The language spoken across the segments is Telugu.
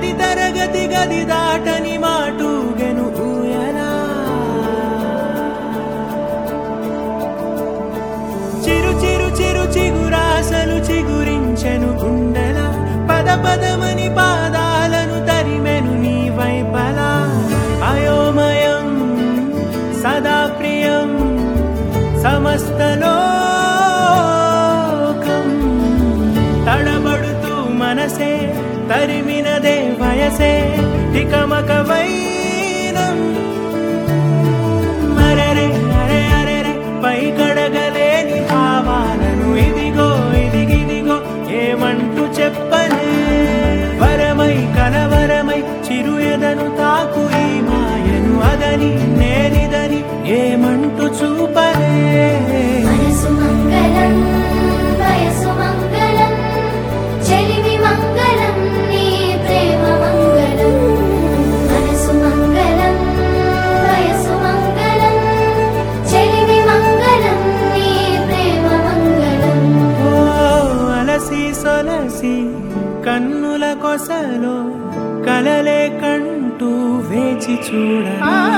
మొదటి తరగతి గది దాటని మాటూగెను ఊయలా చిరు చిరు చిరు చిగురాసలు చిగురించెను గుండెల పద పదమని పాదాలను తరిమెను నీ వైపలా అయోమయం సదా ప్రియం సమస్తలోకం తడబడుతూ మనసే తరిమినదే వయసే తికమక వైనం అరెరే అరే అరెరే పై కడగలేని భావాలను ఇదిగో ఇదిగిదిగో ఏమంటూ చెప్పలే వరమై కలవరమై చిరు ఎదను తాకు ఈ మాయను అదని నేనిదని ఏమంటూ చూపలే మనసు మంగళం వయసు మంగళం చెలిమి మంగళం నీ ప్రేమ మంగళం మనసు మంగళం వయసు మంగళం చెలిమి మంగళం నీ ప్రేమ మంగళం ఓ అలసి సొలసి కన్నుల కొసలో కలలే కంటూ వేచి చూడ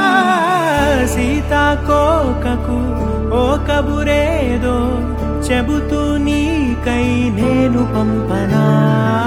సీతాకోకకు ఓ కబురేదో చెబుతూ నీకై నేను పంపనా